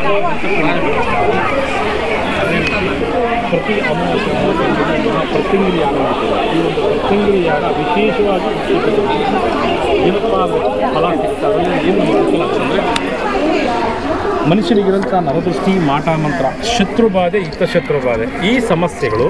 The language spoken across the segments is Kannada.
ಪ್ರತಿ ಅಮಾವಾಸ್ಯೆ ಅಮಾವಾಸ್ಯೆ ಪ್ರತಿಂಗಿರಿ ಯಾಗ ಮಾಡ್ತೀವಿ ಈ ಒಂದು ಪ್ರತಿಂಗಿರಿ ಯಾಗ ವಿಶೇಷವಾಗಿ ಏನಪ್ಪ ಅದು ಫಲ ಸಿಗ್ತದೆ ಏನು ಅನುಕೂಲ ಆಗ್ತದೆ ಮನುಷ್ಯನಿಗಿರೋಂಥ ನರದೃಷ್ಟಿ ಮಾಟ ಮಂತ್ರ ಶತ್ರುಬಾಧೆ ಹಿತಶತ್ರುಬಾಧೆ ಈ ಸಮಸ್ಯೆಗಳು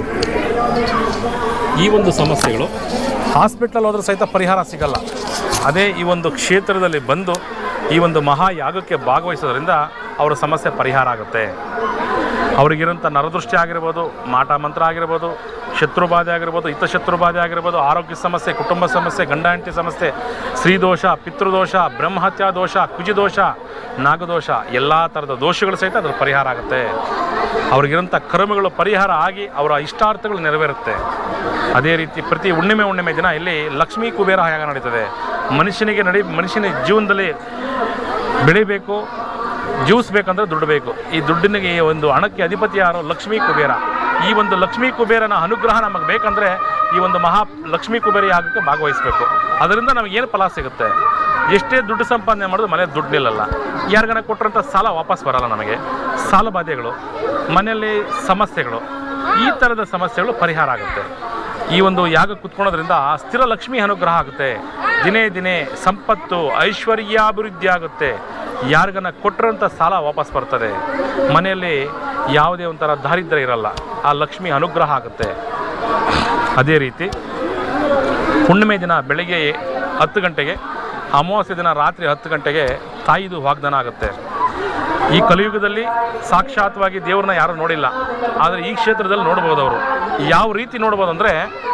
ಈ ಒಂದು ಸಮಸ್ಯೆಗಳು ಹಾಸ್ಪಿಟ್ಲಲ್ಲಿ ಹೋದ್ರೂ ಸಹಿತ ಪರಿಹಾರ ಸಿಗಲ್ಲ ಅದೇ ಈ ಒಂದು ಕ್ಷೇತ್ರದಲ್ಲಿ ಬಂದು ಈ ಒಂದು ಮಹಾಯಾಗಕ್ಕೆ ಭಾಗವಹಿಸೋದ್ರಿಂದ ಅವರ ಸಮಸ್ಯೆ ಪರಿಹಾರ ಆಗುತ್ತೆ ಅವರಿಗಿರೋಂಥ ನರದೃಷ್ಟಿ ಆಗಿರ್ಬೋದು ಮಾಟ ಮಂತ್ರ ಆಗಿರ್ಬೋದು ಶತ್ರುಬಾಧೆ ಆಗಿರ್ಬೋದು ಹಿತಶತ್ರುಬಾಧೆ ಆಗಿರ್ಬೋದು ಆರೋಗ್ಯ ಸಮಸ್ಯೆ ಕುಟುಂಬ ಸಮಸ್ಯೆ ಗಂಡ ಹೆಂಡತಿ ಸಮಸ್ಯೆ ಸ್ತ್ರೀದೋಷ ಪಿತೃದೋಷ ಬ್ರಹ್ಮಹತ್ಯಾ ದೋಷ ಕುಜಿದೋಷ ನಾಗದೋಷ ಎಲ್ಲ ಥರದ ದೋಷಗಳು ಸಹಿತ ಅದ್ರ ಪರಿಹಾರ ಆಗುತ್ತೆ ಅವ್ರಿಗಿರೋಂಥ ಕರ್ಮಗಳು ಪರಿಹಾರ ಆಗಿ ಅವರ ಇಷ್ಟಾರ್ಥಗಳು ನೆರವೇರುತ್ತೆ ಅದೇ ರೀತಿ ಪ್ರತಿ ಹುಣ್ಣಿಮೆ ಹುಣ್ಣಿಮೆ ದಿನ ಇಲ್ಲಿ ಲಕ್ಷ್ಮೀ ಕುಬೇರ ಯಾಗ ನಡೀತದೆ ಮನುಷ್ಯನಿಗೆ ನಡಿ ಮನುಷ್ಯನ ಜೀವನದಲ್ಲಿ ಬೆಳಿಬೇಕು ಜೀವಿಸ್ಬೇಕಂದ್ರೆ ದುಡ್ಡು ಬೇಕು ಈ ದುಡ್ಡಿನಿಗೆ ಈ ಒಂದು ಹಣಕ್ಕೆ ಅಧಿಪತಿ ಯಾರು ಲಕ್ಷ್ಮೀ ಕುಬೇರ ಈ ಒಂದು ಲಕ್ಷ್ಮೀ ಕುಬೇರನ ಅನುಗ್ರಹ ನಮಗೆ ಬೇಕಂದ್ರೆ ಈ ಒಂದು ಮಹಾ ಲಕ್ಷ್ಮೀ ಕುಬೇರ ಯಾಗಕ್ಕೆ ಭಾಗವಹಿಸಬೇಕು ಅದರಿಂದ ನಮಗೆ ಏನು ಫಲ ಸಿಗುತ್ತೆ ಎಷ್ಟೇ ದುಡ್ಡು ಸಂಪಾದನೆ ಮಾಡೋದು ಮನೆ ದುಡ್ಡು ನಿಲ್ಲಲ್ಲ ಯಾರಿಗಾನ ಕೊಟ್ಟರಂಥ ಸಾಲ ವಾಪಸ್ ಬರಲ್ಲ ನಮಗೆ ಸಾಲ ಬಾಧೆಗಳು ಮನೆಯಲ್ಲಿ ಸಮಸ್ಯೆಗಳು ಈ ಥರದ ಸಮಸ್ಯೆಗಳು ಪರಿಹಾರ ಆಗುತ್ತೆ ಈ ಒಂದು ಯಾಗ ಕುತ್ಕೊಳ್ಳೋದ್ರಿಂದ ಸ್ಥಿರ ಲಕ್ಷ್ಮಿ ಅನುಗ್ರಹ ಆಗುತ್ತೆ ದಿನೇ ದಿನೇ ಸಂಪತ್ತು ಐಶ್ವರ್ಯಾಭಿವೃದ್ಧಿ ಆಗುತ್ತೆ ಯಾರಿಗನ್ನ ಕೊಟ್ಟರಂಥ ಸಾಲ ವಾಪಸ್ ಬರ್ತದೆ ಮನೆಯಲ್ಲಿ ಯಾವುದೇ ಒಂಥರ ದಾರಿದ್ರ್ಯ ಇರಲ್ಲ ಆ ಲಕ್ಷ್ಮಿ ಅನುಗ್ರಹ ಆಗುತ್ತೆ ಅದೇ ರೀತಿ ಹುಣ್ಣಿಮೆ ದಿನ ಬೆಳಗ್ಗೆ ಹತ್ತು ಗಂಟೆಗೆ ಅಮಾವಾಸ್ಯೆ ದಿನ ರಾತ್ರಿ ಹತ್ತು ಗಂಟೆಗೆ ತಾಯಿದು ವಾಗ್ದಾನ ಆಗುತ್ತೆ ಈ ಕಲಿಯುಗದಲ್ಲಿ ಸಾಕ್ಷಾತ್ವಾಗಿ ದೇವ್ರನ್ನ ಯಾರೂ ನೋಡಿಲ್ಲ ಆದರೆ ಈ ಕ್ಷೇತ್ರದಲ್ಲಿ ನೋಡ್ಬೋದು ಅವರು ಯಾವ ರೀತಿ ನೋಡ್ಬೋದು ಅಂದರೆ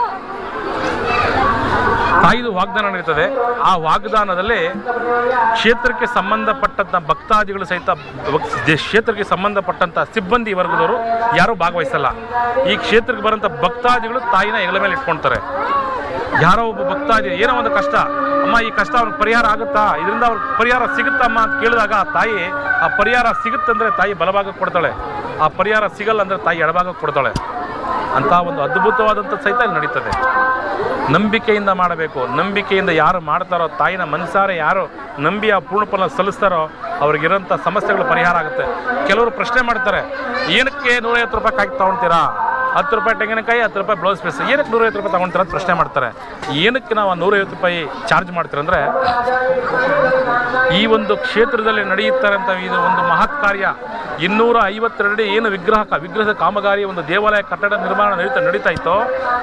ತಾಯಿದು ವಾಗ್ದಾನ ನಡೀತದೆ ಆ ವಾಗ್ದಾನದಲ್ಲಿ ಕ್ಷೇತ್ರಕ್ಕೆ ಸಂಬಂಧಪಟ್ಟಂಥ ಭಕ್ತಾದಿಗಳು ಸಹಿತ ಭಕ್- ದೇ- ಕ್ಷೇತ್ರಕ್ಕೆ ಸಂಬಂಧಪಟ್ಟಂಥ ಸಿಬ್ಬಂದಿ ವರ್ಗದವರು ಯಾರೂ ಭಾಗವಹಿಸಲ್ಲ ಈ ಕ್ಷೇತ್ರಕ್ಕೆ ಬರೋಂಥ ಭಕ್ತಾದಿಗಳು ತಾಯಿನ ಹೆಗಲ ಮೇಲೆ ಇಟ್ಕೊಳ್ತಾರೆ ಯಾರೋ ಒಬ್ಬ ಭಕ್ತಾದಿ ಏನೋ ಒಂದು ಕಷ್ಟ ಅಮ್ಮ ಈ ಕಷ್ಟ ಅವ್ರಿಗೆ ಪರಿಹಾರ ಆಗುತ್ತಾ ಇದರಿಂದ ಅವ್ರಿಗೆ ಪರಿಹಾರ ಸಿಗುತ್ತಮ್ಮ ಅಂತ ಕೇಳಿದಾಗ ಆ ತಾಯಿ ಆ ಪರಿಹಾರ ಸಿಗುತ್ತಂದ್ರೆ ತಾಯಿ ಬಲಭಾಗಕ್ಕೆ ಕೊಡ್ತಾಳೆ ಆ ಪರಿಹಾರ ಸಿಗಲ್ಲ ಅಂದರೆ ತಾಯಿ ಎಡಭಾಗಕ್ಕೆ ಕೊಡ್ತಾಳೆ ಅಂತ ಒಂದು ಅದ್ಭುತವಾದಂಥ ಸಹಿತ ಇಲ್ಲಿ ನಡೀತದೆ ನಂಬಿಕೆಯಿಂದ ಮಾಡಬೇಕು ನಂಬಿಕೆಯಿಂದ ಯಾರು ಮಾಡ್ತಾರೋ ತಾಯಿನ ಮನಸಾರೆ ಯಾರು ನಂಬಿ ಆ ಪೂರ್ಣ ಫಲ ಸಲ್ಲಿಸ್ತಾರೋ ಅವ್ರಿಗಿರೋಂಥ ಸಮಸ್ಯೆಗಳು ಪರಿಹಾರ ಆಗುತ್ತೆ ಕೆಲವರು ಪ್ರಶ್ನೆ ಮಾಡ್ತಾರೆ ಏನಕ್ಕೆ ನೂರೈವತ್ತು ರೂಪಾಯಿ ಕಾಯ್ದು ತೊಗೊಳ್ತೀರಾ ಹತ್ತು ರೂಪಾಯಿ ತೆಂಗಿನಕಾಯಿ ಹತ್ತು ರೂಪಾಯಿ ಬ್ಲೌಸ್ ಪೀಸ್ ಏನಕ್ಕೆ ನೂರೈವತ್ತು ರೂಪಾಯಿ ತೊಗೊಳ್ತೀರ ಅಂತ ಪ್ರಶ್ನೆ ಮಾಡ್ತಾರೆ ಏನಕ್ಕೆ ನಾವು ಆ ನೂರೈವತ್ತು ರೂಪಾಯಿ ಚಾರ್ಜ್ ಮಾಡ್ತೀರಂದ್ರೆ ಈ ಒಂದು ಕ್ಷೇತ್ರದಲ್ಲಿ ನಡೆಯುತ್ತಾರಂಥ ಇದು ಒಂದು ಮಹತ್ ಕಾರ್ಯ ಇನ್ನೂರ ಐವತ್ತೆರಡು ಏನು ವಿಗ್ರಹ ವಿಗ್ರಹದ ಕಾಮಗಾರಿ ಒಂದು ದೇವಾಲಯ ಕಟ್ಟಡ ನಿರ್ಮಾಣ ನಡೀತಾ ನಡೀತಾ ಇತ್ತೋ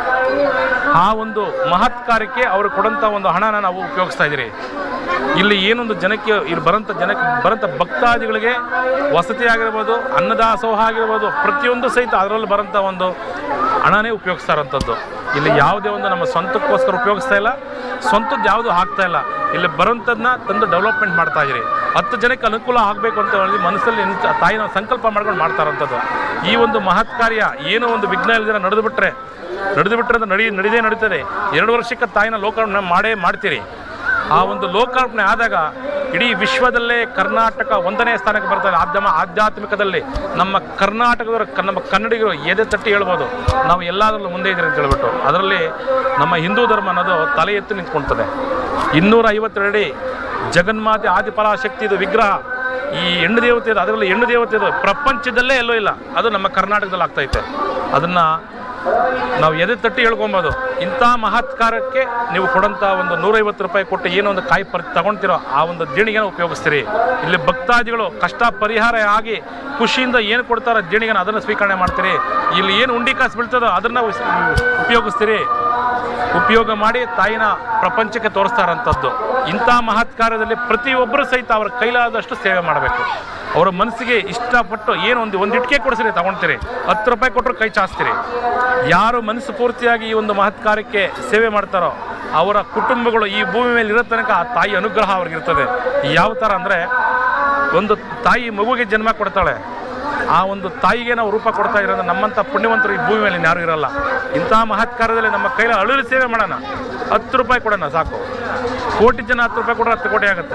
ಆ ಒಂದು ಮಹತ್ ಕಾರ್ಯಕ್ಕೆ ಅವರು ಕೊಡಂಥ ಒಂದು ಹಣನ ನಾವು ಉಪಯೋಗಿಸ್ತಾ ಇದ್ದೀರಿ ಇಲ್ಲಿ ಏನೊಂದು ಜನಕ್ಕೆ ಇಲ್ಲಿ ಬರೋಂಥ ಜನಕ್ಕೆ ಬರೋಂಥ ಭಕ್ತಾದಿಗಳಿಗೆ ವಸತಿ ಆಗಿರ್ಬೋದು ಅನ್ನದಾಸೋಹ ಆಗಿರ್ಬೋದು ಪ್ರತಿಯೊಂದು ಸಹಿತ ಅದರಲ್ಲಿ ಬರೋಂಥ ಒಂದು ಹಣನೇ ಉಪಯೋಗಿಸ್ತಾ ಇರೋಂಥದ್ದು ಇಲ್ಲಿ ಯಾವುದೇ ಒಂದು ನಮ್ಮ ಸ್ವಂತಕ್ಕೋಸ್ಕರ ಉಪಯೋಗಿಸ್ತಾ ಇಲ್ಲ ಸ್ವಂತದ್ದು ಯಾವುದು ಆಗ್ತಾ ಇಲ್ಲ ಇಲ್ಲಿ ಬರೋಂಥದ್ದನ್ನ ತಂದು ಡೆವಲಪ್ಮೆಂಟ್ ಮಾಡ್ತಾ ಇದ್ದೀರಿ ಹತ್ತು ಜನಕ್ಕೆ ಅನುಕೂಲ ಆಗಬೇಕು ಅಂತ ಹೇಳಿ ಮನಸ್ಸಲ್ಲಿ ಎನ್ಸ- ತಾಯಿನ ಸಂಕಲ್ಪ ಮಾಡ್ಕೊಂಡು ಮಾಡ್ತಾ ಇರೋಂಥದ್ದು ಈ ಒಂದು ಮಹತ್ ಕಾರ್ಯ ಏನೋ ಒಂದು ವಿಘ್ನ ಇಲ್ದಿರ ನಡೆದು ಬಿಟ್ರೆ ನಡೆದು ಬಿಟ್ರೆ ಅಂತ ನಡಿ ನಡಿದೇ ನಡೀತದೆ ಎರಡು ವರ್ಷಕ್ಕೆ ತಾಯಿನ ಲೋಕಾರ್ಪಣೆ ಮಾಡೇ ಮಾಡ್ತೀರಿ ಆ ಒಂದು ಲೋಕಾರ್ಪಣೆ ಆದಾಗ ಇಡೀ ವಿಶ್ವದಲ್ಲೇ ಕರ್ನಾಟಕ ಒಂದನೇ ಸ್ಥಾನಕ್ಕೆ ಬರ್ತಾರೆ ಆದ್ಯಮ ಆಧ್ಯಾತ್ಮಿಕದಲ್ಲಿ ನಮ್ಮ ಕರ್ನಾಟಕದವರು ಕ- ನಮ್ಮ ಕನ್ನಡಿಗರು ಎದೆ ತಟ್ಟಿ ಹೇಳ್ಬೋದು ನಾವು ಎಲ್ಲದರಲ್ಲೂ ಮುಂದೆ ಇದ್ದೀರಿ ಅಂತ ಹೇಳ್ಬಿಟ್ಟು ಅದರಲ್ಲಿ ನಮ್ಮ ಹಿಂದೂ ಧರ್ಮ ಅನ್ನೋದು ತಲೆ ಎತ್ತಿ ನಿಂತ್ಕೊಳ್ತದೆ ಇನ್ನೂರ ಐವತ್ತೆರಡು ಜಗನ್ಮಾತೆ ಆದಿಪರಾಶಕ್ತಿ ಇದು ವಿಗ್ರಹ ಈ ಹೆಣ್ಣು ದೇವತೆ ಇದು ಅದರಲ್ಲಿ ಹೆಣ್ಣು ದೇವತೆ ಇದು ಪ್ರಪಂಚದಲ್ಲೇ ಎಲ್ಲೂ ಇಲ್ಲ ಅದು ನಮ್ಮ ಕರ್ನಾಟಕದಲ್ಲಿ ಆಗ್ತೈತೆ ಅದನ್ನು ನಾವು ಎದೆ ತಟ್ಟಿ ಹೇಳ್ಕೊಬೋದು ಇಂಥ ಮಹತ್ಕಾರಕ್ಕೆ ನೀವು ಕೊಡೋಂಥ ಒಂದು ನೂರೈವತ್ತು ರೂಪಾಯಿ ಕೊಟ್ಟು ಏನೋ ಒಂದು ಕಾಯಿ ಪರ್ ತಗೊಳ್ತಿರೋ ಆ ಒಂದು ದೇಣಿಗೆನ ಉಪಯೋಗಿಸ್ತೀರಿ ಇಲ್ಲಿ ಭಕ್ತಾದಿಗಳು ಕಷ್ಟ ಪರಿಹಾರ ಆಗಿ ಖುಷಿಯಿಂದ ಏನು ಕೊಡ್ತಾರೋ ದೇಣಿಗೆನ ಅದನ್ನು ಸ್ವೀಕರಣೆ ಮಾಡ್ತೀರಿ ಇಲ್ಲಿ ಏನು ಉಂಡಿ ಕಾಸು ಬೀಳ್ತದೋ ಅದನ್ನು ಉಸ್- ಉಪಯೋಗಿಸ್ತೀರಿ ಉಪಯೋಗ ಮಾಡಿ ತಾಯಿನ ಪ್ರಪಂಚಕ್ಕೆ ತೋರಿಸ್ತಾ ಇರೋಂಥದ್ದು ಇಂಥ ಮಹತ್ ಕಾರ್ಯದಲ್ಲಿ ಪ್ರತಿಯೊಬ್ಬರು ಸಹಿತ ಅವರ ಕೈಲಾದಷ್ಟು ಸೇವೆ ಮಾಡಬೇಕು ಅವರ ಮನಸ್ಸಿಗೆ ಇಷ್ಟಪಟ್ಟು ಏನು ಒಂದು ಒಂದು ಇಟ್ಕೆ ಕೊಡಿಸ್ರಿ ತಗೊಳ್ತೀರಿ ಹತ್ತು ರೂಪಾಯಿ ಕೊಟ್ಟರು ಕೈ ಚಾಸ್ತೀರಿ ಯಾರು ಮನಸ್ಸು ಪೂರ್ತಿಯಾಗಿ ಈ ಒಂದು ಮಹತ್ ಕಾರ್ಯಕ್ಕೆ ಸೇವೆ ಮಾಡ್ತಾರೋ ಅವರ ಕುಟುಂಬಗಳು ಈ ಭೂಮಿ ಮೇಲೆ ಇರೋ ತನಕ ಆ ತಾಯಿ ಅನುಗ್ರಹ ಅವ್ರಿಗಿರ್ತದೆ ಯಾವ ಥರ ಅಂದರೆ ಒಂದು ತಾಯಿ ಮಗುವಿಗೆ ಜನ್ಮ ಕೊಡ್ತಾಳೆ ಆ ಒಂದು ತಾಯಿಗೆ ನಾವು ರೂಪ ಕೊಡ್ತಾ ಇರೋದು ನಮ್ಮಂಥ ಪುಣ್ಯವಂತರು ಈ ಭೂಮಿ ಮೇಲೆ ಯಾರು ಇರಲ್ಲ ಇಂಥ ಮಹತ್ ಕಾರ್ಯದಲ್ಲಿ ನಮ್ಮ ಕೈಲಿ ಅಳುಲು ಸೇವೆ ಮಾಡೋಣ ಹತ್ತು ರೂಪಾಯಿ ಕೊಡೋಣ ಸಾಕು ಕೋಟಿ ಜನ ಹತ್ತು ರೂಪಾಯಿ ಕೊಟ್ಟರೆ ಹತ್ತು ಕೋಟಿ ಆಗುತ್ತೆ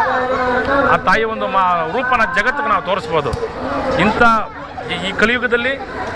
ಆ ತಾಯಿ ಒಂದು ಮಾ ರೂಪನ ಜಗತ್ತಿಗೆ ನಾವು ತೋರಿಸ್ಬೋದು ಇಂಥ ಈ- ಈ ಕಲಿಯುಗದಲ್ಲಿ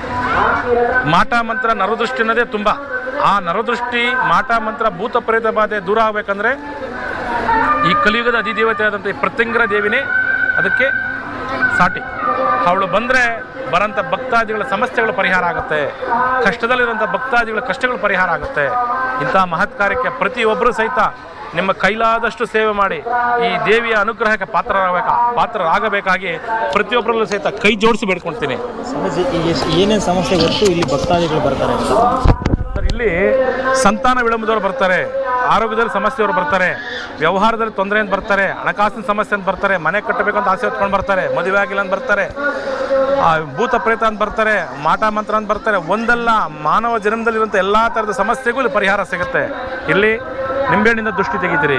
ಮಾಟ ಮಂತ್ರ ನರದೃಷ್ಟಿ ಅನ್ನೋದೇ ತುಂಬ ಆ ನರದೃಷ್ಟಿ ಮಾಟ ಮಂತ್ರ ಭೂತ ಪ್ರೇತ ಬಾಧೆ ದೂರ ಆಗಬೇಕಂದ್ರೆ ಈ ಕಲಿಯುಗದ ಅಧಿದೇವತೆ ಆದಂಥ ಈ ಪ್ರತ್ಯಂಗರ ದೇವಿನೇ ಅದಕ್ಕೆ ಸಾಟಿ ಅವಳು ಬಂದರೆ ಬರೋಂಥ ಭಕ್ತಾದಿಗಳ ಸಮಸ್ಯೆಗಳು ಪರಿಹಾರ ಆಗುತ್ತೆ ಕಷ್ಟದಲ್ಲಿರುವಂಥ ಭಕ್ತಾದಿಗಳ ಕಷ್ಟಗಳು ಪರಿಹಾರ ಆಗುತ್ತೆ ಇಂಥ ಮಹತ್ ಕಾರ್ಯಕ್ಕೆ ಪ್ರತಿಯೊಬ್ಬರೂ ಸಹಿತ ನಿಮ್ಮ ಕೈಲಾದಷ್ಟು ಸೇವೆ ಮಾಡಿ ಈ ದೇವಿಯ ಅನುಗ್ರಹಕ್ಕೆ ಪಾತ್ರರಾಗಬೇಕ ಪಾತ್ರರಾಗಬೇಕಾಗಿ ಪ್ರತಿಯೊಬ್ಬರಲ್ಲೂ ಸಹಿತ ಕೈ ಜೋಡಿಸಿ ಬೇಡ್ಕೊಳ್ತೀನಿ ಸ್ವಾಮೀಜಿ ಏನೇನು ಸಮಸ್ಯೆ ಗೊತ್ತು ಇಲ್ಲಿ ಭಕ್ತಾದಿಗಳು ಬರ್ತಾರೆ ಅಂತ ಸರ್ ಇಲ್ಲಿ ಸಂತಾನ ವಿಳಂಬದವ್ರು ಬರ್ತಾರೆ ಆರೋಗ್ಯದಲ್ಲಿ ಸಮಸ್ಯೆಯವರು ಬರ್ತಾರೆ ವ್ಯವಹಾರದಲ್ಲಿ ತೊಂದರೆ ಅಂತ ಬರ್ತಾರೆ ಹಣಕಾಸಿನ ಸಮಸ್ಯೆ ಅಂತ ಬರ್ತಾರೆ ಮನೆ ಕಟ್ಟಬೇಕು ಅಂತ ಆಸೆ ಹೊತ್ಕೊಂಡು ಬರ್ತಾರೆ ಮದುವೆ ಆಗಿಲ್ಲ ಅಂತ ಬರ್ತಾರೆ ಆ, ಭೂತ ಪ್ರೇತ ಅಂತ ಬರ್ತಾರೆ ಮಾಟ ಮಂತ್ರ ಅಂತ ಬರ್ತಾರೆ ಒಂದಲ್ಲ ಮಾನವ ಜನ್ಮದಲ್ಲಿರುವಂಥ ಎಲ್ಲ ಥರದ ಸಮಸ್ಯೆಗೂ ಇಲ್ಲಿ ಪರಿಹಾರ ಸಿಗುತ್ತೆ ಇಲ್ಲಿ ನಿಂಬೆಹಣ್ಣಿಂದ ದೃಷ್ಟಿ ತೆಗಿತೀರಿ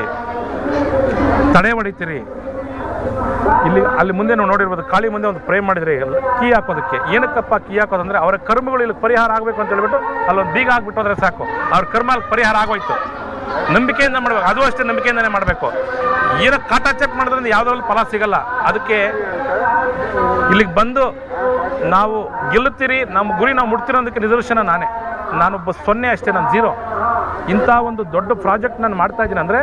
ತಡೆ ಹೊಡಿತೀರಿ ಇಲ್ಲಿ ಅಲ್ಲಿ ಮುಂದೆ ನಾವು ನೋಡಿರ್ಬೋದು ಕಾಳಿ ಮುಂದೆ ಒಂದು ಪ್ರೇ ಮಾಡಿದ್ರೆ ಕೀ ಹಾಕೋದಕ್ಕೆ ಏನಕ್ಕಪ್ಪ ಕೀ ಹಾಕೋದಂದ್ರೆ ಅವರ ಕರ್ಮಗಳು ಇಲ್ಲಿ ಪರಿಹಾರ ಆಗಬೇಕು ಅಂತ ಹೇಳ್ಬಿಟ್ಟು ಅಲ್ಲೊಂದು ಬೀಗ ಹಾಕ್ಬಿಟ್ಟು ಹೋದ್ರೆ ಸಾಕು ಅವ್ರ ಕರ್ಮ ಅಲ್ಲಿ ಪರಿಹಾರ ಆಗೋಯ್ತು ನಂಬಿಕೆಯಿಂದ ಮಾಡಬೇಕು ಅದು ಅಷ್ಟೇ ನಂಬಿಕೆಯಿಂದನೇ ಮಾಡಬೇಕು ಏನೋ ಕಾಟಾಚಾಪ್ ಮಾಡೋದ್ರಿಂದ ಯಾವುದ್ರಲ್ಲಿ ಫಲ ಸಿಗಲ್ಲ ಅದಕ್ಕೆ ಇಲ್ಲಿಗೆ ಬಂದು ನಾವು ಗೆಲ್ಲುತ್ತೀರಿ ನಮ್ಮ ಗುರಿ ನಾವು ಮುಟ್ತಿರೋದಕ್ಕೆ ನಿದರ್ಶನ ನಾನೇ ನಾನೊಬ್ಬ ಸೊನ್ನೆ ಅಷ್ಟೇ ನಾನು ಜೀರೋ ಇಂಥ ಒಂದು ದೊಡ್ಡ ಪ್ರಾಜೆಕ್ಟ್ ನಾನು ಮಾಡ್ತಾ ಇದ್ದೀನಿ ಅಂದರೆ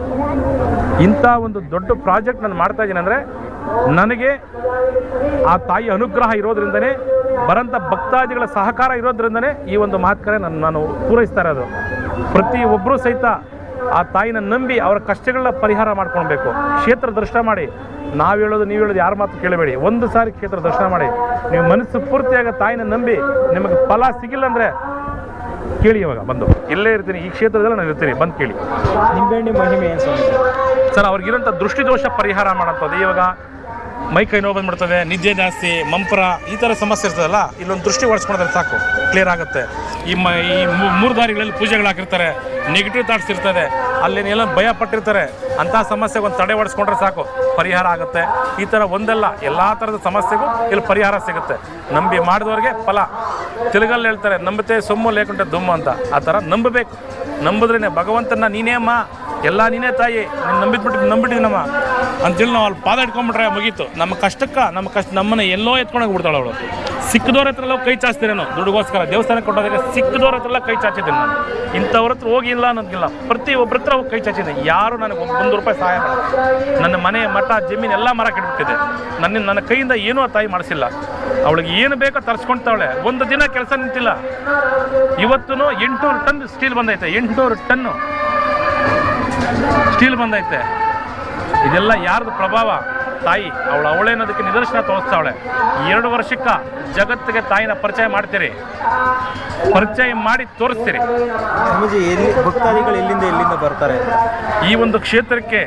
ಇಂಥ ಒಂದು ದೊಡ್ಡ ಪ್ರಾಜೆಕ್ಟ್ ನಾನು ಮಾಡ್ತಾ ಇದ್ದೀನಿ ಅಂದರೆ ನನಗೆ ಆ ತಾಯಿ ಅನುಗ್ರಹ ಇರೋದ್ರಿಂದನೇ ಬರಂಥ ಭಕ್ತಾದಿಗಳ ಸಹಕಾರ ಇರೋದ್ರಿಂದನೇ ಈ ಒಂದು ಮಹತ್ಕರೆ ನಾನು ನಾನು ಪೂರೈಸ್ತಾ ಇರೋದು ಪ್ರತಿ ಒಬ್ಬರೂ ಸಹಿತ ಆ ತಾಯಿನ ನಂಬಿ ಅವರ ಕಷ್ಟಗಳನ್ನ ಪರಿಹಾರ ಮಾಡ್ಕೊಳ್ಬೇಕು ಕ್ಷೇತ್ರ ದರ್ಶನ ಮಾಡಿ ನಾವು ಹೇಳೋದು ನೀವು ಹೇಳೋದು ಯಾರ ಮಾತು ಕೇಳಬೇಡಿ ಒಂದು ಸಾರಿ ಕ್ಷೇತ್ರ ದರ್ಶನ ಮಾಡಿ ನೀವು ಮನಸ್ಸು ಪೂರ್ತಿಯಾಗ ತಾಯಿನ ನಂಬಿ ನಿಮಗೆ ಫಲ ಸಿಗಿಲ್ಲ ಅಂದರೆ ಕೇಳಿ ಇವಾಗ ಬಂದು ಇಲ್ಲೇ ಇರ್ತೀನಿ ಈ ಕ್ಷೇತ್ರದಲ್ಲಿ ನಾನು ಇರ್ತೀನಿ ಬಂದು ಕೇಳಿ ನಿಂಬೆಹಣ್ಣಿ ಮಹಿಮೆ ಏನು ಸ್ವಾಮೀಜಿ ಸರ್ ಅವ್ರಿಗಿರೋಂಥ ದೃಷ್ಟಿದೋಷ ಪರಿಹಾರ ಮಾಡೋಂಥದ್ದು ಇವಾಗ ಮೈ ಕೈ ನೋವು ಬಂದ್ಬಿಡ್ತದೆ ನಿದ್ದೆ ಜಾಸ್ತಿ ಮಂಪರ ಈ ಥರ ಸಮಸ್ಯೆ ಇರ್ತದಲ್ಲ ಇಲ್ಲೊಂದು ದೃಷ್ಟಿ ಓಡಿಸ್ಕೊಂಡ್ರೆ ಸಾಕು ಕ್ಲಿಯರ್ ಆಗುತ್ತೆ ಈ ಮ ಈ ಮೂ- ಮೂರು ದಾರಿಗಳಲ್ಲಿ ಪೂಜೆಗಳು ಹಾಕಿರ್ತಾರೆ ನೆಗೆಟಿವ್ ಥಾಟ್ಸ್ ಇರ್ತದೆ ಅಲ್ಲಿ ಎಲ್ಲ ಭಯ ಪಟ್ಟಿರ್ತಾರೆ ಅಂಥ ಸಮಸ್ಯೆಗೆ ಒಂದು ತಡೆ ಓಡಿಸ್ಕೊಂಡ್ರೆ ಸಾಕು ಪರಿಹಾರ ಆಗುತ್ತೆ ಈ ಥರ ಒಂದಲ್ಲ ಎಲ್ಲ ಥರದ ಸಮಸ್ಯೆಗೂ ಇಲ್ಲಿ ಪರಿಹಾರ ಸಿಗುತ್ತೆ ನಂಬಿ ಮಾಡಿದವ್ರಿಗೆ ಫಲ ತೆಲುಗಲ್ಲಿ ಹೇಳ್ತಾರೆ ನಂಬುತ್ತೆ ಸೊಮ್ಮು ಲೇಕುಂಟೆ ದುಮ್ಮು ಅಂತ ಆ ಥರ ನಂಬಬೇಕು ನಂಬಿದ್ರೇನೆ ಭಗವಂತನ ನೀನೇ ಅಮ್ಮ ಎಲ್ಲ ನೀನೇ ತಾಯಿ ನೀನು ನಂಬಿದ್ಬಿಟ್ಟು ನಂಬಿಟ್ಟಿದ್ದೀನಮ್ಮ ಅಂತೇಳಿ ನಾವು ಅಲ್ಲಿ ಪಾದ ಇಟ್ಕೊಂಡ್ಬಿಟ್ರೆ ಮುಗೀತು ನಮ್ಮ ಕಷ್ಟಕ್ಕೆ ನಮ್ಮ ಕಷ್ಟ ನಮ್ಮನ್ನ ಎಲ್ಲೋ ಎತ್ಕೊಂಡೋಗಿ ಬಿಡ್ತಾಳೆ ಅವಳು ಸಿಕ್ಕದವ್ರ ಹತ್ರ ಎಲ್ಲ ಕೈ ಚಾಚ್ತೀರೇನೋ ದುಡ್ಡುಗೋಸ್ಕರ ದೇವಸ್ಥಾನಕ್ಕೆ ಕೊಟ್ಟೋದಾಗ ಸಿಕ್ಕದವ್ರ ಹತ್ರ ಎಲ್ಲ ಕೈ ಚಾಚಿದ್ದೀನಿ ನಾನು ಇಂಥವ್ರ ಹತ್ರ ಹೋಗಿಲ್ಲ ಅನ್ನೋದಿಲ್ಲ ಪ್ರತಿ ಒಬ್ಬರ ಹತ್ರ ಹೋಗಿ ಕೈ ಚಾಚಿದ್ದೀನಿ ಯಾರು ನನಗೆ ಒಂದು ಒಂದು ರೂಪಾಯಿ ಸಹಾಯ ಮಾಡಿಲ್ಲ ನನ್ನ ಮನೆ ಮಠ ಜಮೀನು ಎಲ್ಲ ಮರ ಕೆಟ್ಬಿಟ್ಟಿದೆ ನನ್ನ ನನ್ನ ಕೈಯಿಂದ ಏನೂ ಆ ತಾಯಿ ಮಾಡಿಸಿಲ್ಲ ಅವಳಿಗೆ ಏನು ಬೇಕೋ ತರಿಸ್ಕೊಂತಾವಳೆ ಒಂದು ದಿನ ಕೆಲಸ ನಿಂತಿಲ್ಲ ಇವತ್ತು ಎಂಟುನೂರು ಟನ್ ಸ್ಟೀಲ್ ಬಂದೈತೆ ಎಂಟುನೂರು ಟನ್ನು ಸ್ಟೀಲ್ ಬಂದೈತೆ ಇದೆಲ್ಲ ಯಾರ್ದು ಪ್ರಭಾವ ತಾಯಿ ಅವಳು ಅವಳೇನೋದಕ್ಕೆ ನಿದರ್ಶನ ತೋರಿಸ್ತಾವಳೆ ಎರಡು ವರ್ಷಕ್ಕ ಜಗತ್ತಿಗೆ ತಾಯಿನ ಪರಿಚಯ ಮಾಡ್ತೀರಿ ಪರಿಚಯ ಮಾಡಿ ತೋರಿಸ್ತೀರಿ ಸ್ವಾಮೀಜಿ ಎಲ್ಲಿ ಭಕ್ತಾದಿಗಳು ಎಲ್ಲಿಂದ ಎಲ್ಲಿಂದ ಬರ್ತಾರೆ ಅಂತ ಈ ಒಂದು ಕ್ಷೇತ್ರಕ್ಕೆ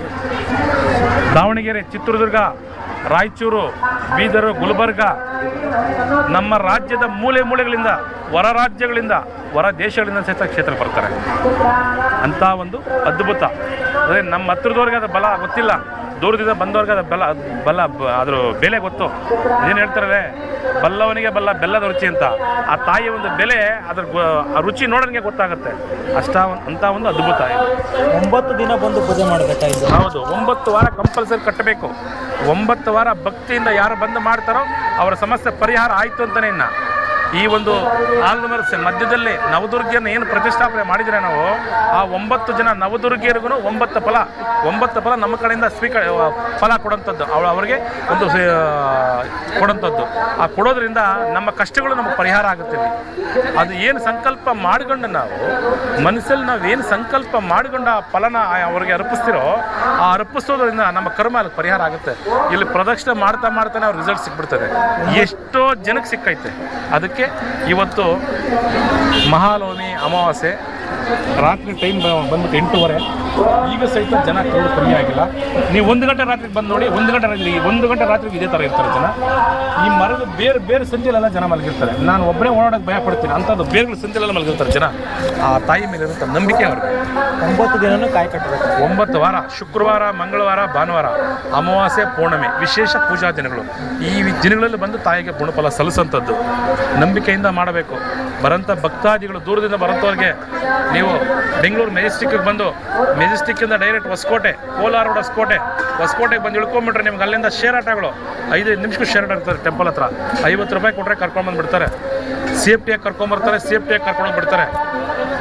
ದಾವಣಗೆರೆ ಚಿತ್ರದುರ್ಗ ರಾಯಚೂರು ಬೀದರು ಗುಲ್ಬರ್ಗ ನಮ್ಮ ರಾಜ್ಯದ ಮೂಲೆ ಮೂಲೆಗಳಿಂದ ಹೊರ ರಾಜ್ಯಗಳಿಂದ ಹೊರ ದೇಶಗಳಿಂದ ಸಹಿತ ಕ್ಷೇತ್ರಕ್ಕೆ ಬರ್ತಾರೆ ಅಂಥ ಒಂದು ಅದ್ಭುತ ಅಂದರೆ ನಮ್ಮ ಹತ್ರದವ್ರಿಗೆ ಅದು ಬಲ ಗೊತ್ತಿಲ್ಲ ದೂರದಿಂದ ಬಂದವ್ರಿಗೆ ಅದು ಬಲ ಬಲ ಬ- ಅದ್ರ ಬೆಲೆ ಗೊತ್ತು ಏನು ಹೇಳ್ತಾರೆ ಬಲ್ಲವನಿಗೆ ಬಲ್ಲ ಬೆಲ್ಲದ ರುಚಿ ಅಂತ ಆ ತಾಯಿಯ ಒಂದು ಬೆಲೆ ಅದ್ರ ಗೊ- ಆ ರುಚಿ ನೋಡೋನಿಗೆ ಗೊತ್ತಾಗುತ್ತೆ ಅಷ್ಟ ಅಂತ ಒಂದು ಅದ್ಭುತ ಇದು ಒಂಬತ್ತು ದಿನ ಬಂದು ಪೂಜೆ ಮಾಡಬೇಕಾಯ್ತು ಹೌದು ಒಂಬತ್ತು ವಾರ ಕಂಪಲ್ಸರಿ ಕಟ್ಟಬೇಕು ಒಂಬತ್ತು ವಾರ ಭಕ್ತಿಯಿಂದ ಯಾರು ಬಂದು ಮಾಡ್ತಾರೋ ಅವರ ಸಮಸ್ಯೆ ಪರಿಹಾರ ಆಯಿತು ಅಂತಲೇ ಇನ್ನ ಈ ಒಂದು ಆಲ್ಮರ್ಸ್ ಮಧ್ಯದಲ್ಲಿ ನವದುರ್ಗಿಯನ್ನು ಏನು ಪ್ರತಿಷ್ಠಾಪನೆ ಮಾಡಿದರೆ ನಾವು ಆ ಒಂಬತ್ತು ಜನ ನವದುರ್ಗಿಯರಿಗೂ ಒಂಬತ್ತು ಫಲ ಒಂಬತ್ತು ಫಲ ನಮ್ಮ ಕಡೆಯಿಂದ ಸ್ವೀಕಾರ ಫಲ ಕೊಡೋಂಥದ್ದು ಅವಳು ಅವರಿಗೆ ಒಂದು ಸ- ಕೊಡೋಂಥದ್ದು ಆ ಕೊಡೋದ್ರಿಂದ ನಮ್ಮ ಕಷ್ಟಗಳು ನಮಗೆ ಪರಿಹಾರ ಆಗುತ್ತೆ ಇಲ್ಲಿ. ಅದು ಏನು ಸಂಕಲ್ಪ ಮಾಡ್ಕೊಂಡು ನಾವು ಮನಸ್ಸಲ್ಲಿ ನಾವು ಏನು ಸಂಕಲ್ಪ ಮಾಡ್ಕೊಂಡು ಆ ಫಲನ ಆ- ಅವ್ರಿಗೆ ಅರ್ಪಿಸ್ತಿರೋ ಆ ಅರ್ಪಿಸೋದ್ರಿಂದ ನಮ್ಮ ಕರ್ಮ ಅಲ್ಲಿ ಪರಿಹಾರ ಆಗುತ್ತೆ ಇಲ್ಲಿ ಪ್ರದಕ್ಷಿಣೆ ಮಾಡ್ತಾ ಮಾಡ್ತಾನೆ ಅವ್ರ ರಿಸಲ್ಟ್ ಸಿಕ್ಬಿಡ್ತದೆ ಎಷ್ಟೋ ಜನಕ್ಕೆ ಸಿಕ್ಕೈತೆ ಅದಕ್ಕೆ ಇವತ್ತು ಮಹಾಲೋಮಿ ಅಮಾವಾಸ್ಯೆ ರಾತ್ರಿ ಟೈಮ್ ಬಂದ್ಬಿಟ್ಟು ಎಂಟೂವರೆ ಈಗ ಸಹಿತ ಜನ ಕ್ರೌಡ್ ಕಮ್ಮಿ ಆಗಿಲ್ಲ ನೀವು ಒಂದು ಗಂಟೆ ರಾತ್ರಿಗೆ ಬಂದು ನೋಡಿ ಒಂದು ಗಂಟೆ ರಾತ್ರಿ ಒಂದು ಗಂಟೆ ರಾತ್ರಿಗೆ ಇದೇ ಥರ ಇರ್ತಾರೆ ಜನ ಈ ಮರದ ಬೇರೆ ಬೇರೆ ಸಂಜೆಲೆಲ್ಲ ಜನ ಮಲಗಿರ್ತಾರೆ ನಾನು ಒಬ್ಬರೇ ಓಡಾಡೋಕೆ ಭಯ ಪಡ್ತೀನಿ ಅಂಥದ್ದು ಬೇರೆಗಳ ಸಂಜೆಲೆಲ್ಲ ಮಲಗಿರ್ತಾರೆ ಜನ ಆ ತಾಯಿ ಮೇಲೆ ಇರುವಂಥ ನಂಬಿಕೆ ಅವ್ರಿಗೆ ಒಂಬತ್ತು ದಿನನೂ ಕಾಯಿ ಕಟ್ಟಬೇಕು ಒಂಬತ್ತು ವಾರ ಶುಕ್ರವಾರ ಮಂಗಳವಾರ ಭಾನುವಾರ ಅಮಾವಾಸ್ಯೆ ಪೌರ್ಣಮಿ ವಿಶೇಷ ಪೂಜಾ ದಿನಗಳು ಈ ದಿನಗಳಲ್ಲಿ ಬಂದು ತಾಯಿಗೆ ಗುಣಫಲ ಸಲ್ಲಿಸೋಂಥದ್ದು ನಂಬಿಕೆಯಿಂದ ಮಾಡಬೇಕು ಬರೋಂಥ ಭಕ್ತಾದಿಗಳು ದೂರದಿಂದ ಬರೋಂಥವ್ರಿಗೆ ನೀವು ಬೆಂಗಳೂರು ಮೆಜೆಸ್ಟಿಕ್ಗೆ ಬಂದು ಮೆಜೆಸ್ಟಿಕ್ಕಿಂದ ಡೈರೆಕ್ಟ್ ಹೊಸಕೋಟೆ ಕೋಲಾರ ರೋಡ್ ಹೊಸಕೋಟೆ ಹೊಸಕೋಟೆಗೆ ಬಂದು ಇಳ್ಕೊಂಬಿಟ್ರೆ ನಿಮ್ಗೆ ಅಲ್ಲಿಂದ ಶೇರ್ ಆಟಗಳು ಐದು ನಿಮಿಷಕ್ಕೂ ಶೇರ್ ಆಟ ಇರ್ತಾರೆ ಟೆಂಪಲ್ ಹತ್ರ ಐವತ್ತು ರೂಪಾಯಿ ಕೊಟ್ಟರೆ ಕರ್ಕೊಂಡ್ಬಂದು ಬಿಡ್ತಾರೆ ಸೇಫ್ಟಿಯಾಗಿ ಕರ್ಕೊಂಬರ್ತಾರೆ ಸೇಫ್ಟಿಯಾಗಿ ಕರ್ಕೊಂಡು ಬಿಡ್ತಾರೆ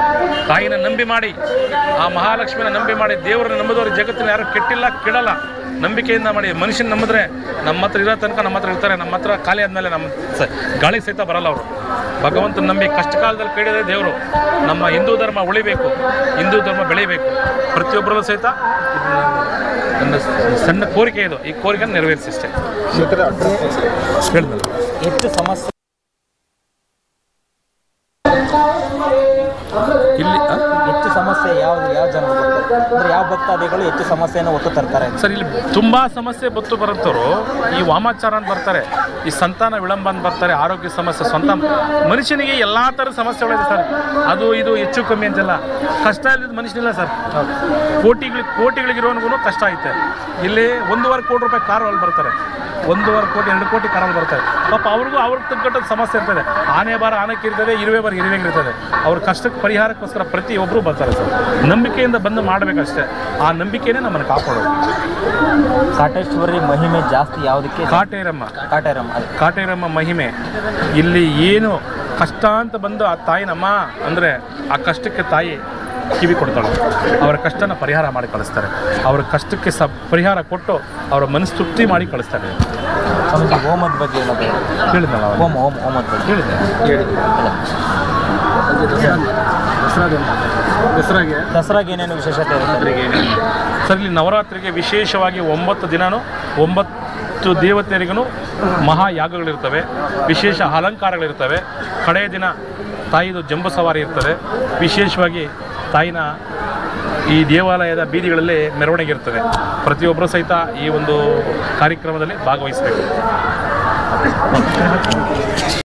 ತಾಯಿನ ನಂಬಿ ಮಾಡಿ ಆ ಮಹಾಲಕ್ಷ್ಮಿನ ನಂಬಿ ಮಾಡಿ ದೇವರನ್ನ ನಂಬಿದವರು ಜಗತ್ತಿನ ಯಾರು ಕೆಟ್ಟಿಲ್ಲ ಕೆಡಲ್ಲ ನಂಬಿಕೆಯಿಂದ ಮಾಡಿ ಮನುಷ್ಯನ ನಂಬಿದ್ರೆ ನಮ್ಮ ಹತ್ರ ಇರೋ ತನಕ ನಮ್ಮ ಹತ್ರ ಇರ್ತಾರೆ ನಮ್ಮ ಹತ್ರ ಖಾಲಿ ಆದಮೇಲೆ ನಮ್ಮ ಸ ಗಾಳಿ ಸಹಿತ ಬರಲ್ಲ ಅವರು ಭಗವಂತನ ನಂಬಿ ಕಷ್ಟ ಕಾಲದಲ್ಲಿ ಕೇಳಿದ್ರೆ ದೇವರು ನಮ್ಮ ಹಿಂದೂ ಧರ್ಮ ಉಳಿಬೇಕು ಹಿಂದೂ ಧರ್ಮ ಬೆಳಿಬೇಕು ಪ್ರತಿಯೊಬ್ಬರಲ್ಲೂ ಸಹಿತ ಇದು ನನ್ನ ಸಣ್ಣ ಕೋರಿಕೆ ಇದು ಈ ಕೋರಿಕೆಯನ್ನು ನೆರವೇರಿಸಿ ಅಷ್ಟೇ ಹೇಳಿದ್ನಲ್ಲ ಹೆಚ್ಚು ಸಮಸ್ಯೆ ಇಲ್ಲಿ ಆ? ಹೆಚ್ಚು ಸಮಸ್ಯೆ ಯಾವ್ದು ಯಾವ ಜನ ಬರ್ತಾರೆ ಅಂದ್ರೆ ಯಾವ ಭಕ್ತಾದಿಗಳು ಹೆಚ್ಚು ಸಮಸ್ಯೆಯನ್ನು ಒತ್ತು ತರ್ತಾರೆ ಸರ್ ಇಲ್ಲಿ ತುಂಬ ಸಮಸ್ಯೆ ಬತ್ತು ಬರುತ್ತವರು ಈ ವಾಮಾಚಾರ ಅಂತ ಬರ್ತಾರೆ ಈ ಸಂತಾನ ವಿಳಂಬ ಅಂತ ಬರ್ತಾರೆ ಆರೋಗ್ಯ ಸಮಸ್ಯೆ ಸ್ವಂತ ಮನುಷ್ಯನಿಗೆ ಎಲ್ಲ ಥರದ ಸಮಸ್ಯೆಗಳಿದೆ ಸರ್ ಅದು ಇದು ಹೆಚ್ಚು ಕಮ್ಮಿ ಅಂತೆಲ್ಲ ಕಷ್ಟ ಇಲ್ಲದ ಮನುಷ್ಯನಿಲ್ಲ ಸರ್ ಕೋಟಿಗಳಿಗೆ ಕೋಟಿಗಳಿಗಿರೋನಿಗೂ ಕಷ್ಟ ಐತೆ ಇಲ್ಲಿ ಒಂದೂವರೆ ಕೋಟಿ ರೂಪಾಯಿ ಕಾರ್ ಅಲ್ಲಿ ಬರ್ತಾರೆ ಒಂದೂವರೆ ಕೋಟಿ ಎರಡು ಕೋಟಿ ಕಾರಲ್ಲಿ ಬರ್ತಾರೆ ಪಾಪ ಅವ್ರಿಗೂ ಅವ್ರಿಗೆ ತಗ್ಗಟ್ಟ ಸಮಸ್ಯೆ ಇರ್ತದೆ ಆನೆ ಬಾರ ಆನಕ್ಕೆ ಇರ್ತದೆ ಇರುವೆ ಬಾರ ಇರುವೆಗೆ ಇರ್ತದೆ ಅವ್ರ ಕಷ್ಟಕ್ಕೆ ಪರಿಹಾರಕ್ಕೋಸ್ಕರ ಪ್ರತಿಯೊಬ್ಬರು ಬರ್ತಾರೆ ಸರ್ ನಂಬಿಕೆಯಿಂದ ಬಂದು ಮಾಡಬೇಕಷ್ಟೇ ಆ ನಂಬಿಕೆನೇ ನಮ್ಮನ್ನು ಕಾಪಾಡೋದು ಕಾಟೇಶ್ವರಿ ಮಹಿಮೆ ಜಾಸ್ತಿ ಯಾವುದಕ್ಕೆ ಕಾಟೇರಮ್ಮ ಕಾಟೇರಮ್ಮ ಅದು ಕಾಟೇರಮ್ಮ ಮಹಿಮೆ ಇಲ್ಲಿ ಏನು ಕಷ್ಟ ಅಂತ ಬಂದು ಆ ತಾಯಿನಮ್ಮ ಅಂದರೆ ಆ ಕಷ್ಟಕ್ಕೆ ತಾಯಿ ಕಿವಿ ಕೊಡ್ತಾಳೆ ಅವರ ಕಷ್ಟನ ಪರಿಹಾರ ಮಾಡಿ ಕಳಿಸ್ತಾರೆ ಅವರ ಕಷ್ಟಕ್ಕೆ ಸ ಪರಿಹಾರ ಕೊಟ್ಟು ಅವರ ಮನಸ್ಸು ತೃಪ್ತಿ ಮಾಡಿ ಕಳಿಸ್ತಾರೆ ಸ್ವಾಮೀಜಿ ಹೋಮದ ಬಗ್ಗೆ ಹೇಳೋದು ಹೇಳಿದ್ನಲ್ಲ ಅವಾಗ. ಹೋಮ ಹೋಮ ಹೋಮದ ಬಗ್ಗೆ ಹೇಳಿದ್ದೆ ದಸರಾಗೆ ಏನೇನು ವಿಶೇಷತೆ ಇರುತ್ತೆ ಸರ್ ಇಲ್ಲಿ ನವರಾತ್ರಿಗೆ ವಿಶೇಷವಾಗಿ ಒಂಬತ್ತು ದಿನನೂ ಒಂಬತ್ತು ದೇವತೆಯರಿಗೂ ಮಹಾಯಾಗಗಳಿರ್ತವೆ ವಿಶೇಷ ಅಲಂಕಾರಗಳಿರ್ತವೆ ಕಡೆಯ ದಿನ ತಾಯಿದು ಜಂಬೂ ಸವಾರಿ ಇರ್ತದೆ ವಿಶೇಷವಾಗಿ ತಾಯಿನ ಈ ದೇವಾಲಯದ ಬೀದಿಗಳಲ್ಲಿ ಮೆರವಣಿಗೆ ಇರ್ತದೆ ಪ್ರತಿಯೊಬ್ಬರು ಸಹಿತ ಈ ಒಂದು ಕಾರ್ಯಕ್ರಮದಲ್ಲಿ ಭಾಗವಹಿಸಬೇಕು